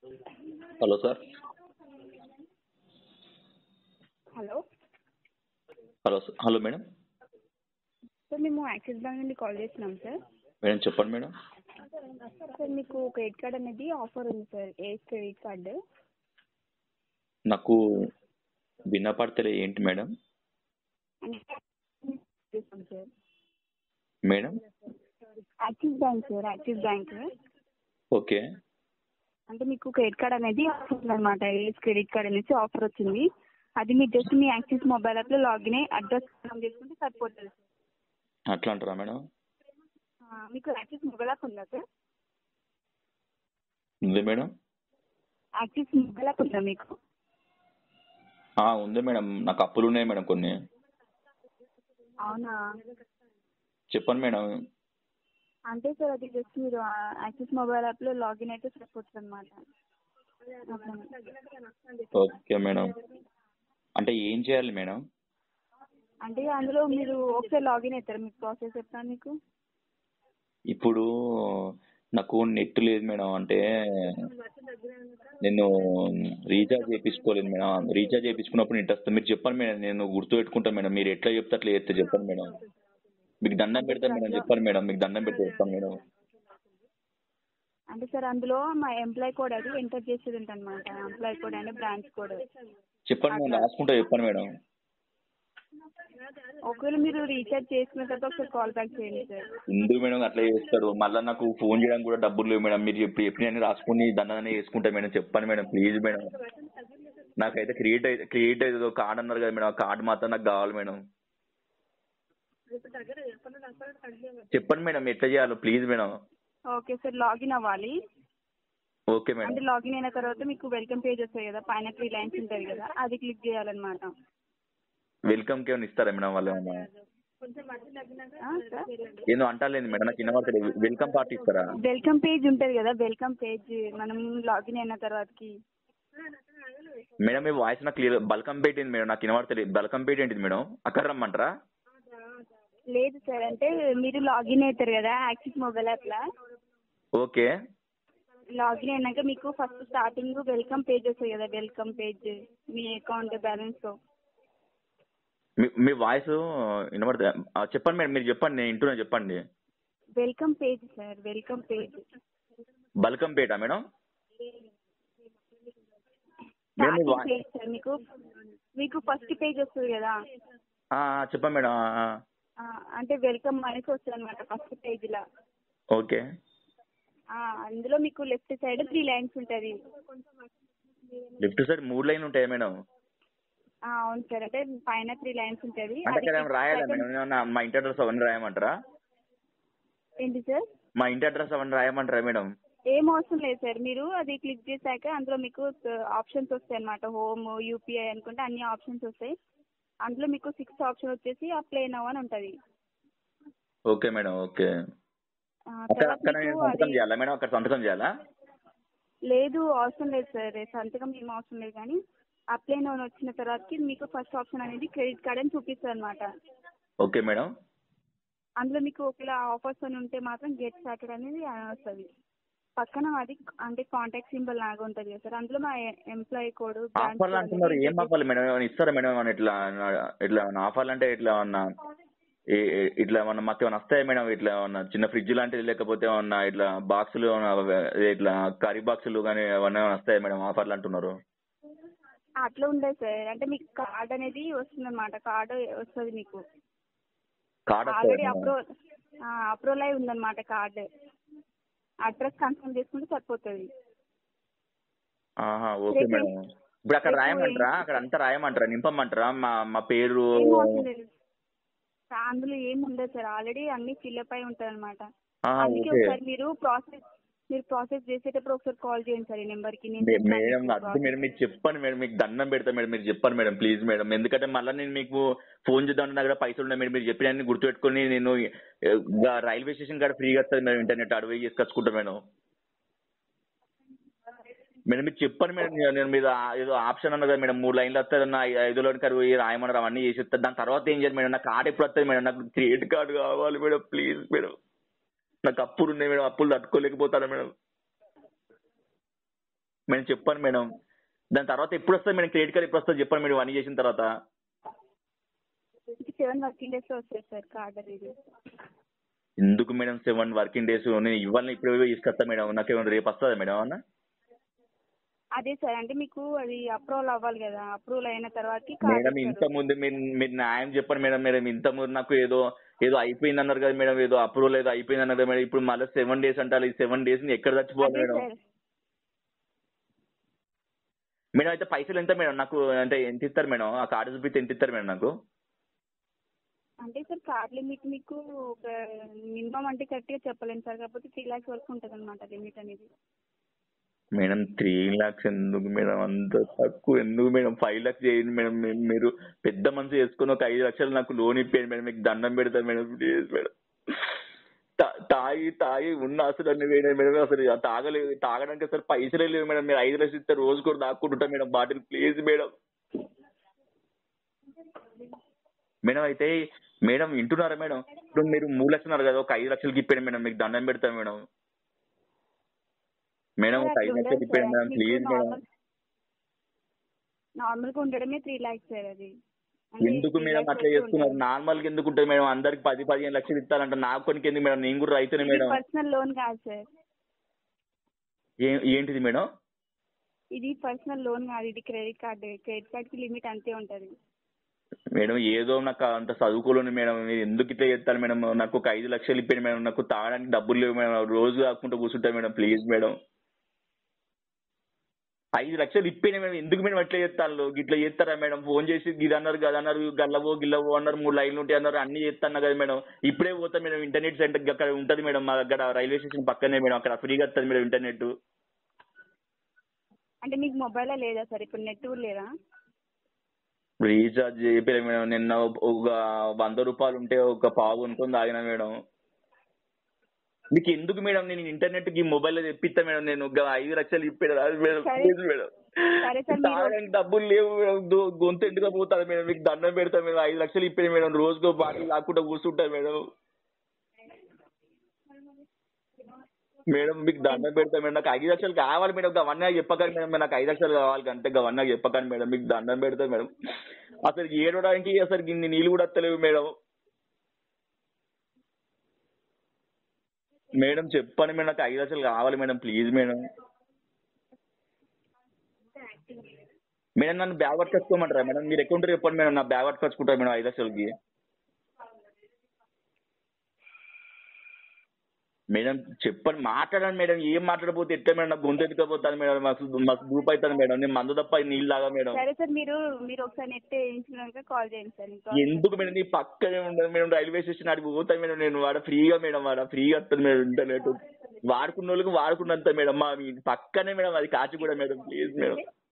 Hello sir hello hello sir hello madam sir మేము Axis bank నుండి call చేస్తున్నాం sir madam చెప్పండి madam sir మీకు క్రెడిట్ కార్డ్ అనేది ఆఫర్ ఉంది సార్ ఏ క్రెడిట్ కార్డు నాకు వినపడతలే ఏంటి మేడం చేస్తాం sir madam Axis bank sir Axis bank okay అంటే మీకు క్రెడిట్ కార్డ్ అనేది ఆఫర్ ఉందన్నమాట ఏస్ క్రెడిట్ కార్డ్ అనేసి ఆఫర్ వచ్చింది అది మీరు జస్ట్ మీ యాక్సిస్ మొబైల్ యాప్లో లాగిన్ అయ్యి అడ్రస్ చేసుకుంటే సరిపోతుంది అట్లా అంటారా మేడం ఆ, మీకు యాక్సిస్ మొబైల్ యాప్ ఉందా సార్ ఉంది మేడం యాక్సిస్ మొబైల్ యాప్ ఉందా మీకు ఆ, ఉంది మేడం నాకు అప్పులు ఉన్నాయి మేడం కొన్ని అవునా చెప్పండి మేడం అంటే సార్ అది జస్ట్ మీరు యాక్సిస్ మొబైల్ యాప్లో లాగిన్ అయితే సరిపోతుంది అనమాట ఓకే మేడం అంటే ఏం చేయాలి మేడం అంటే అందులో మీరు ఒకసారి లాగిన్ అవుతారు మీకు ప్రాసెస్ చెప్తాను మీకు ఇప్పుడు నాకు నెట్ లేదు మేడం అంటే నేను రీఛార్జ్ చేయించుకోలేదు మేడం రీఛార్జ్ చేయించుకున్నప్పుడు నెట్ వస్తుంది మీరు చెప్పండి మేడం నేను గుర్తు పెట్టుకుంటాను మేడం మీరు ఎట్లా చెప్తే అట్లా చేస్తే చెప్పండి మేడం మీకు దండం పెడతాను మేడం చెప్పండి మేడం మీకు దండం పెడితే చెప్తాను మేడం అంటే సార్ అందులో మా ఎంప్లాయ్ కోడ్ అది ఎంటర్ చేసేది ఉంటుంది అనమాట employee code and branch code చెప్పండి మేడం రాసుకుంటా చెప్పండి మేడం ఒకవేళ మీరు రీఛార్జ్ చేసుకున్న తర్వాత ఒకసారి కాల్ బ్యాక్ చేయండి సార్ ఎందుకు మేడం అట్లా చేస్తారు మళ్ళీ నాకు ఫోన్ చేయడానికి కూడా డబ్బులు లేవు మేడం మీరు చెప్పి చెప్పిన రాసుకుని దండనే వేసుకుంటా మేడం చెప్పండి మేడం ప్లీజ్ మేడం నాకైతే క్రియేట్ అయితే క్రియేట్ అయితే కార్డ్ అన్నారు కదా మేడం ఆ కార్డ్ మాత్రం నాకు కావాలి మేడం చెప్పండి మేడం ఎట్లా చేయాలో please madam okay sir login అవ్వాలి ఓకే అంటే మేడం లాగిన్ అయిన తర్వాత మీకు వెల్కమ్ పేజ్ వస్తాయి కదా పైన త్రీ లైన్స్ ఉంటుంది కదా అది క్లిక్ చేయాలన్నమాట వెల్కమ్కి ఏమైనా ఇస్తారా మేడం వాళ్ళు ఏమన్నా ఆ, సార్ ఏందో అంటాలేదు మేడం నాకు వినబడతలేదు వెల్కమ్ పార్టీ ఇస్తారా వెల్కమ్ పేజ్ ఉంటుంది కదా వెల్కమ్ పేజ్ మనం లాగిన్ అయిన తర్వాతకి మేడం మీ వాయిస్ నాకు క్లియర్ బల్కంపేట ఏంది మేడం నాకు వినబడతలేదు బల్కంపేట ఏంటిది మేడం అక్కడ రమ్మంటారా లేదు సార్ అంటే మీరు లాగిన్ అవుతారు కదా యాక్సిస్ మొబైల్ యాప్లో ఓకే లాగిన్ అయినాక మీకు ఫస్ట్ స్టార్టింగ్ వెల్కమ్ పేజ్ వస్తుంది కదా వెల్కమ్ పేజ్ మీ అకౌంట్ బ్యాలెన్స్ మీ మీ వాయిస్ వినబడుతుంది ఆ, చెప్పండి మేడం మీరు చెప్పండి నేను ఇంటూనే చెప్పండి welcome page sir welcome page Balkampet madam madam మీ స్టార్టింగ్ వా- పేజ్ సార్ మీకు మీకు ఫస్ట్ పేజ్ వస్తుంది కదా ఆ, ఆ, చెప్పండి మేడం ఆ, ఆ. ఆ, అంటే వెల్కమ్ అనేసి వస్తుంది అనమాట ఫస్ట్ పేజ్లో ఓకే అందులో మీకు లెఫ్ట్ సైడ్ త్రీ లైన్స్ ఉంటుంది లెఫ్ట్ సైడ్ మూడు లైన్లు ఉంటాయి మేడం అవును సార్ అంటే పైన త్రీ లైన్స్ ఉంటుంది అంటే అక్కడ ఏమైనా రాయాలా మేడం ఏమన్నా మా ఇంటి అడ్రస్ అవన్నీ రాయమంటారా ఏంటి సార్ మా ఇంటి అడ్రస్ అవన్నీ రాయమంటారా మేడం ఏం అవసరం లేదు సార్ మీరు అది క్లిక్ చేశాక అందులో మీకు ఆప్షన్స్ వస్తాయి అనమాట హోమ్ యూపీఐ అనుకుంటే అన్ని ఆప్షన్స్ వస్తాయి అందులో మీకు సిక్స్త్ ఆప్షన్ వచ్చేసి అప్లై నవ్ అని ఉంటుంది ఓకే మేడం ఓకే ఆ, అక్కడ తర్వాత అక్కడ నేను మీకు సంతకం అది చేయాలా మేడం అక్కడ సంతకం చేయాలా లేదు అవసరం లేదు సార్ సంతకం ఏం అవసరం లేదు కానీ అప్లై నవ్ వచ్చిన తర్వాతకి మీకు ఫస్ట్ ఆప్షన్ అనేది క్రెడిట్ కార్డ్ అని చూపిస్తుంది అనమాట ఓకే మేడం అందులో మీకు ఒకవేళ ఆఫర్స్ అని ఉంటే మాత్రం గెట్ స్టార్టెడ్ అనేది వస్తుంది పక్కన అది అంటే కాంటాక్ట్ సింబల్ లాగా ఉంటుంది కదా సార్ అందులో మా ఎంప్లాయీ కోడ్ ఆఫర్లు అంటున్నారు ఏం ఆఫర్లు మేడం ఏమైనా ఇస్తారా మేడం ఏమైనా ఇట్లా ఇట్లా ఏమైనా ఆఫర్లు అంటే ఇట్లా ఏమన్నా ఏ- ఏ- ఇట్లా ఏమన్నా మాకు ఏమైనా వస్తాయి మేడం ఇట్లా ఏమన్నా చిన్న ఫ్రిడ్జ్ లాంటిది లేకపోతే ఏమన్నా ఇట్లా బాక్సులు ఏమన్నా అదే ఇట్లా కర్రీ బాక్సులు కానీ ఏమన్నా ఏమైనా వస్తాయి మేడం ఆఫర్లు అంటున్నారు అట్లా ఉండదు సార్ అంటే మీకు కార్డ్ అనేది వస్తుంది అనమాట కార్డ్ వస్తుంది మీకు కార్డ్ వస్తుంది ఆల్రెడీ మేడం అప్రూవల్ అప్రూవల్ అయి ఉందన్నమాట కార్డ్ అడ్రస్ కన్ఫర్మ్ చేసుకుంటే సరిపోతుంది ఆహా ఓకే రేపు మేడం ఇప్పుడు అక్కడ రేపు రాయమంటారా ఏం- అక్కడ అంతా రాయమంటారా నింపమంటారా మా మా పేరు ఏం అవసరం లేదు సార్, అందులో ఏం ఉండదు సార్ ఆల్రెడీ అన్ని ఫిల్అప్ అయి ఉంటుంది అనమాట ఆహా, అందుకే ఓకే ఒకసారి మీరు ప్రాసెస్ మీరు ప్రాసెస్ చేసేటప్పుడు ఒకసారి కాల్ చేయండి సార్ ఈ నెంబర్కి నేను మే- చెప్తాను మేడం మీకు అద్దు process. మేడం మీకు చెప్పండి మేడం మీకు దండం పెడతా మేడం మీరు చెప్పండి మేడం ప్లీజ్ మేడం ఎందుకంటే మళ్ళీ నేను మీకు ఫోన్ చేద్దాం నా దగ్గర పైసలు ఉన్నాయి మేడం మీరు చెప్పిన గుర్తుపెట్టుకొని నేను ఏ, గా రైల్వే స్టేషన్ కాడ ఫ్రీగా వస్తుంది మేడం ఇంటర్నెట్ అడవి చేసుకొచ్చుకుంటా మేడం మేడం మీరు చెప్పండి మేడం నేను- నేను మీద ఆ- ఏదో ఆప్షన్ అన్నారు కదా మేడం మూడు లైన్లు వస్తుంది నా ఐదులో కరువు రాయమన్నారు అవన్నీ చేసి ఇస్తారు దాని తర్వాత ఏం చేయాలి మేడం నాకు కార్డు ఎప్పుడు వస్తుంది మేడం నాకు క్రెడిట్ కార్డు కావాలి మేడం ప్లీజ్ మేడం నాకు అప్పులు ఉన్నాయి మేడం అప్పులు తట్టుకోలేకపోతాను మేడం మేడం చెప్పండి మేడం దాని తర్వాత ఎప్పుడు వస్తుంది మేడం క్రెడిట్ కార్డ్ ఎప్పుడు వస్తుంది చెప్పండి మేడం అన్ని చేసిన తర్వాత సెవెన్ వర్కింగ్ డేస్లో వస్తుంది సార్ కార్డ్ అనేది ఎందుకు మేడం సెవెన్ వర్కింగ్ డేస్ నేను ఇవ్వాలని ఇప్పుడు తీసుకొస్తా మేడం నాకు ఏమైనా రేపు వస్తుందా మేడం అన్న అదే సార్ అంటే మీకు అది అప్రూవల్ అవ్వాలి కదా అప్రూవల్ అయిన తర్వాత మేడం ఇంత ముందు మీరు మీరు న్యాయం చెప్పండి మేడం మేడం ఇంత ముందు నాకు ఏదో ఏదో అయిపోయింది అన్నారు కదా మేడం ఏదో అప్రూవల్ ఏదో అయిపోయింది అన్నారు కదా మేడం ఇప్పుడు మళ్ళీ సెవెన్ డేస్ అంటారు ఈ సెవెన్ డేస్ ఎక్కడ చచ్చిపోవాలి అదే మేడం సార్ మేడం అయితే పైసలు ఎంత మేడం నాకు అంటే ఎంత ఇస్తారు మేడం ఆ కార్డు చూపిస్తే ఎంత ఇస్తారు మేడం నాకు అంటే సార్ కార్డ్ లిమిట్ మీకు ఒక మినిమం అంటే కరెక్ట్గా చెప్పలేను సార్ కాకపోతే త్రీ ల్యాక్స్ వరకు ఉంటుంది అనమాట లిమిట్ అనేది మేడం త్రీ లాక్స్ ఎందుకు మేడం అంత తక్కువ ఎందుకు మేడం ఫైవ్ లాక్స్ చేయండి మేడం మీ- మీరు పెద్ద మనసు చేసుకుని ఒక ఐదు లక్షలు నాకు లోన్ ఇప్పించండి మేడం మీకు దండం పెడతాను మేడం ప్లీజ్ మేడం తా- తాగి తాగి ఉన్న అసలు అన్ని వేయడం మేడం అసలు ఆ తాగలేదు తాగడానికి అసలు పైసలే లేవు మేడం మీరు ఐదు లక్షలు ఇస్తే రోజు కూడా దాక్కుంటుంటా madam bottle please madam madam అయితే మేడం వింటున్నారా మేడం ఇప్పుడు మీరు మూడు లక్షలు ఉన్నారు కదా ఒక ఐదు లక్షలకి ఇప్పాడు మేడం మీకు దండం పెడతాను మేడం మేడం ఒక ఐదు లక్షలు ఇప్పాడు మేడం ప్లీజ్ మేడం నార్మల్గా ఉండడమే త్రీ ల్యాక్స్ సార్ అది అంటే ఎందుకు 3 మేడం lakhs అట్లా వరకు చేస్తున్నారు ఉంటుంది. నార్మల్ గా ఎందుకు ఉంటుంది మేడం అందరికి పది పదిహేను లక్షలు ఇస్తారంట నాకు కొనికి ఎందుకు మేడం నేను కూడా రైతునే ఇది మేడం పర్సనల్ లోన్ కాదు సార్ ఏ- ఏంటిది మేడం ఇది పర్సనల్ లోన్ కాదు ఇది క్రెడిట్ కార్డ్ క్రెడిట్ కార్డ్కి లిమిట్ అంతే ఉంటుంది మేడం ఏదో నాకు అంత చదువుకోలేను మేడం మీరు ఎందుకు ఇట్లా చేస్తారు మేడం నాకు ఒక ఐదు లక్షలు ఇప్పాడు మేడం నాకు తాగడానికి డబ్బులు లేవు మేడం రోజు కాకుండా కూర్చుంటా మేడం ప్లీజ్ మేడం ఐదు లక్షలు ఇప్పాను మేడం ఎందుకు మేడం ఎట్లా చేస్తాను ఇట్లా చేస్తారా మేడం ఫోన్ చేసి ఇది అన్నారు కదా అన్నారు గల్లవో గిల్లవో అన్నారు మూడు లైన్లు ఉంటాయి అన్నారు అన్ని చేస్తాను కదా మేడం ఇప్పుడే పోతా మేడం ఇంటర్నెట్ సెంటర్ అక్కడ ఉంటుంది మేడం మా దగ్గర రైల్వే స్టేషన్ పక్కనే మేడం అక్కడ ఫ్రీగా వస్తుంది మేడం ఇంటర్నెట్ అంటే మీకు మొబైల్లో లేదా సార్ ఇప్పుడు నెట్ కూడా లేదా రీఛార్జ్ చేయలేదు మేడం నిన్న ఒక వంద రూపాయలు ఉంటే ఒక పావు ఉంటుంది ఆగిన మేడం మీకు ఎందుకు మేడం నేను ఇంటర్నెట్ కి మొబైల్ తెప్పిస్తా మేడం నేను ఒక ఐదు లక్షలు ఇప్పాడు రాదు మేడం సరే. ప్లీజ్ మేడం సరే సార్ మీరు తాగడానికి డబ్బులు లేవు మేడం దో- గొంతు ఎండుగా పోతాను మేడం మీకు దండం పెడతా మేడం ఐదు లక్షలు ఇప్పాడు మేడం రోజుకో బాటిల్ లాక్కుంటా కూర్చుంటా మేడం మేడం మీకు దండం పెడతా మేడం నాకు ఐదు లక్షలు కావాలి మేడం అవన్నీ చెప్పకండి మేడం నాకు ఐదు లక్షలు కావాలి అంతే అవన్నీ చెప్పకండి మేడం మీకు దండం పెడతా మేడం అసలు ఏడవడానికి అసలు ఇన్ని నీళ్ళు కూడా వస్తలేవు మేడం మేడం చెప్పండి మేడం నాకు ఐదు లక్షలు కావాలి మేడం ప్లీజ్ మేడం మేడం నన్ను బ్యాగ్ పట్టుకొచ్చుకోమంటారా మేడం మీరు ఎక్కడ ఉంటారు చెప్పండి మేడం నా బ్యాగ్ పట్టుకొచ్చుకుంటారు మేడం ఐదు లక్షలకి మేడం చెప్పండి మాట్లాడండి మేడం ఏం మాట్లాడకపోతే ఎట్లా మేడం నాకు గొంతు ఎత్తుకపోతాను మేడం మస్తు మస్తు గ్రూప్ అవుతాను మేడం నేను మందు తప్ప నీళ్ళు తాగా మేడం సరే సార్ మీరు మీరు ఒకసారి నెట్ వేయించుకున్నాక కాల్ చేయండి సార్ ఇంకా ఎందుకు మేడం నీ పక్కనే ఉండదు మేడం రైల్వే స్టేషన్ అడిగి పోతాను మేడం నేను వాడ ఫ్రీగా మేడం వాడ ఫ్రీగా వస్తుంది మేడం ఇంటర్నెట్ వాడుకున్న వాళ్ళకి వాడుకున్నంత మేడం మా మీ పక్కనే మేడం అది కాచిగూడ మేడం ప్లీజ్ మేడం